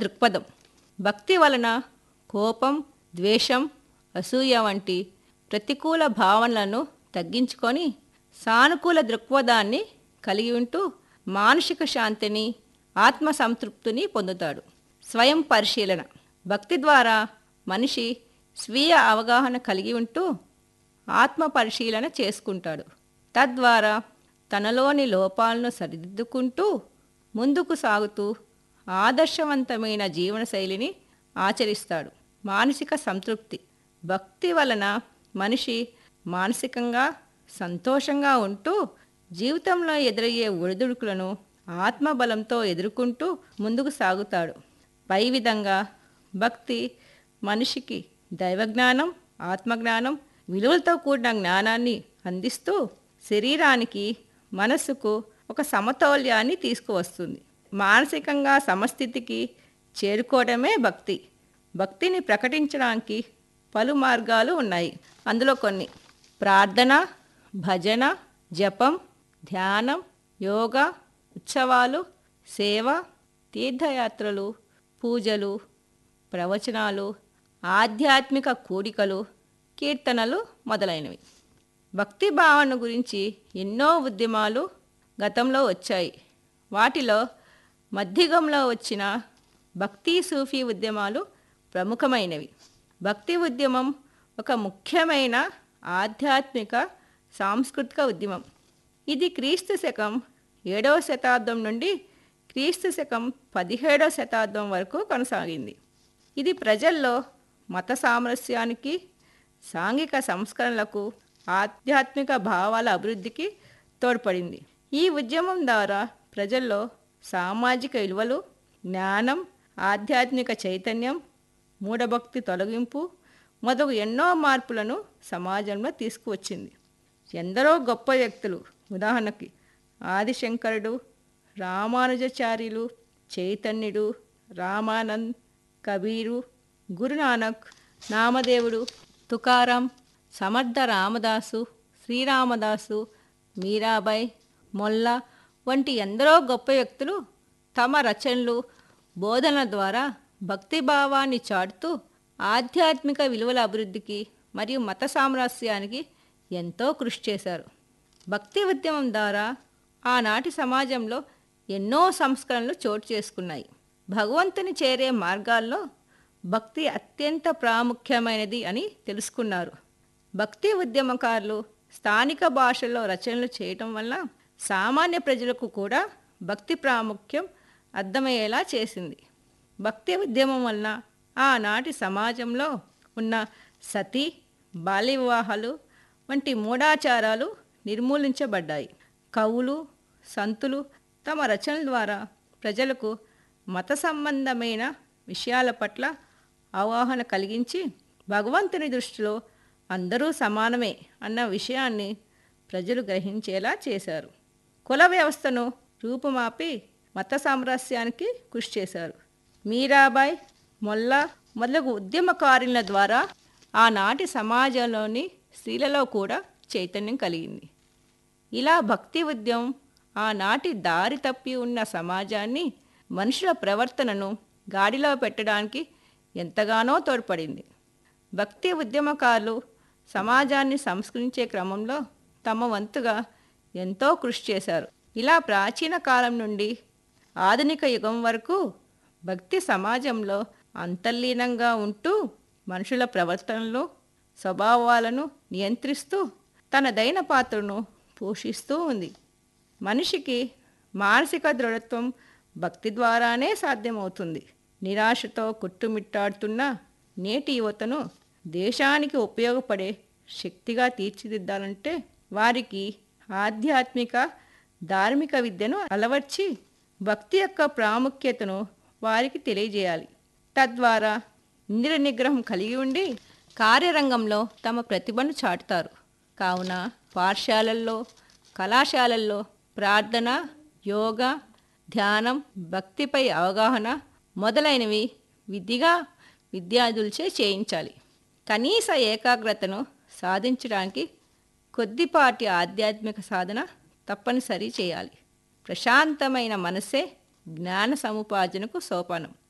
దృక్పథం భక్తి వలన కోపం ద్వేషం అసూయ వంటి ప్రతికూల భావనలను తగ్గించుకొని సానుకూల దృక్పథాన్ని కలిగి ఉంటూ మానసిక శాంతిని ఆత్మ సంతృప్తిని పొందుతాడు స్వయం పరిశీలన భక్తి ద్వారా మనిషి స్వీయ అవగాహన కలిగి ఉంటూ ఆత్మ పరిశీలన చేసుకుంటాడు తద్వారా తనలోని లోపాలను సరిదిద్దుకుంటూ ముందుకు సాగుతూ ఆదర్శవంతమైన జీవనశైలిని ఆచరిస్తాడు మానసిక సంతృప్తి భక్తి వలన మనిషి మానసికంగా సంతోషంగా ఉంటూ జీవితంలో ఎదురయ్యే ఒడిదుడుకులను ఆత్మబలంతో ఎదుర్కొంటూ ముందుకు సాగుతాడు పై విధంగా భక్తి మనిషికి దైవజ్ఞానం ఆత్మజ్ఞానం విలువలతో కూడిన జ్ఞానాన్ని అందిస్తూ శరీరానికి మనస్సుకు ఒక సమతౌల్యాన్ని తీసుకువస్తుంది మానసికంగా సమస్థితికి చేరుకోవడమే భక్తి భక్తిని ప్రకటించడానికి పలు మార్గాలు ఉన్నాయి అందులో కొన్ని ప్రార్థన భజన జపం ధ్యానం యోగా ఉత్సవాలు సేవ తీర్థయాత్రలు పూజలు ప్రవచనాలు ఆధ్యాత్మిక కూడికలు కీర్తనలు మొదలైనవి భక్తి భావన గురించి ఎన్నో ఉద్యమాలు గతంలో వచ్చాయి వాటిలో మధ్యగంలో వచ్చిన భక్తి సూఫీ ఉద్యమాలు ప్రముఖమైనవి భక్తి ఉద్యమం ఒక ముఖ్యమైన ఆధ్యాత్మిక సాంస్కృతిక ఉద్యమం ఇది క్రీస్తు శకం ఏడవ శతాబ్దం నుండి క్రీస్తు శకం పదిహేడవ శతాబ్దం వరకు కొనసాగింది ఇది ప్రజల్లో మత సామరస్యానికి సాంఘిక సంస్కరణలకు ఆధ్యాత్మిక భావాల అభివృద్ధికి తోడ్పడింది ఈ ఉద్యమం ద్వారా ప్రజల్లో సామాజిక విలువలు జ్ఞానం ఆధ్యాత్మిక చైతన్యం మూఢభక్తి తొలగింపు మొదలు ఎన్నో మార్పులను సమాజంలో తీసుకువచ్చింది ఎందరో గొప్ప వ్యక్తులు ఉదాహరణకి ఆదిశంకరుడు రామానుజాచార్యులు చైతన్యుడు రామానంద్ కబీరు గురునానక్ నామదేవుడు తుకారాం సమర్థ రామదాసు శ్రీరామదాసు మీరాబాయ్ మొల్ల వంటి ఎందరో గొప్ప వ్యక్తులు తమ రచనలు బోధనల ద్వారా భక్తిభావాన్ని చాటుతూ ఆధ్యాత్మిక విలువల అభివృద్ధికి మరియు మత సామరస్యానికి ఎంతో కృషి చేశారు భక్తి ఉద్యమం ద్వారా ఆనాటి సమాజంలో ఎన్నో సంస్కరణలు చోటు చేసుకున్నాయి భగవంతుని చేరే మార్గాల్లో భక్తి అత్యంత ప్రాముఖ్యమైనది అని తెలుసుకున్నారు భక్తి ఉద్యమకారులు స్థానిక భాషల్లో రచనలు చేయటం వల్ల సామాన్య ప్రజలకు కూడా భక్తి ప్రాముఖ్యం అర్థమయ్యేలా చేసింది భక్తి ఉద్యమం వలన ఆనాటి సమాజంలో ఉన్న సతీ బాల్య వివాహాలు వంటి మూఢాచారాలు నిర్మూలించబడ్డాయి కవులు సంతులు తమ రచనల ద్వారా ప్రజలకు మత సంబంధమైన విషయాల పట్ల అవగాహన కలిగించి భగవంతుని దృష్టిలో అందరూ సమానమే అన్న విషయాన్ని ప్రజలు గ్రహించేలా చేశారు కుల వ్యవస్థను రూపుమాపి మత సామరస్యానికి కృషి చేశారు మీరాబాయ్ మొల్లా మొదలగు ఉద్యమకారుల ద్వారా ఆనాటి సమాజంలోని స్త్రీలలో కూడా చైతన్యం కలిగింది ఇలా భక్తి ఉద్యమం ఆనాటి దారి తప్పి ఉన్న సమాజాన్ని మనుషుల ప్రవర్తనను గాడిలో పెట్టడానికి ఎంతగానో తోడ్పడింది భక్తి ఉద్యమకారులు సమాజాన్ని సంస్కరించే క్రమంలో తమ వంతుగా ఎంతో కృషి చేశారు ఇలా ప్రాచీన కాలం నుండి ఆధునిక యుగం వరకు భక్తి సమాజంలో అంతర్లీనంగా ఉంటూ మనుషుల ప్రవర్తనలు స్వభావాలను నియంత్రిస్తూ తనదైన పాత్రను పోషిస్తూ ఉంది మనిషికి మానసిక దృఢత్వం భక్తి ద్వారానే సాధ్యమవుతుంది నిరాశతో కొట్టుమిట్టాడుతున్న నేటి యువతను దేశానికి ఉపయోగపడే శక్తిగా తీర్చిదిద్దాలంటే వారికి ఆధ్యాత్మిక ధార్మిక విద్యను అలవర్చి భక్తి యొక్క ప్రాముఖ్యతను వారికి తెలియజేయాలి తద్వారా ఇంద్ర నిగ్రహం కలిగి ఉండి కార్యరంగంలో తమ ప్రతిభను చాటుతారు కావున పాఠశాలల్లో కళాశాలల్లో ప్రార్థన యోగా ధ్యానం భక్తిపై అవగాహన మొదలైనవి విధిగా విద్యార్థులచే చేయించాలి కనీస ఏకాగ్రతను సాధించడానికి కొద్దిపాటి ఆధ్యాత్మిక సాధన తప్పనిసరి చేయాలి ప్రశాంతమైన మనసే జ్ఞాన సముపార్జనకు సోపానం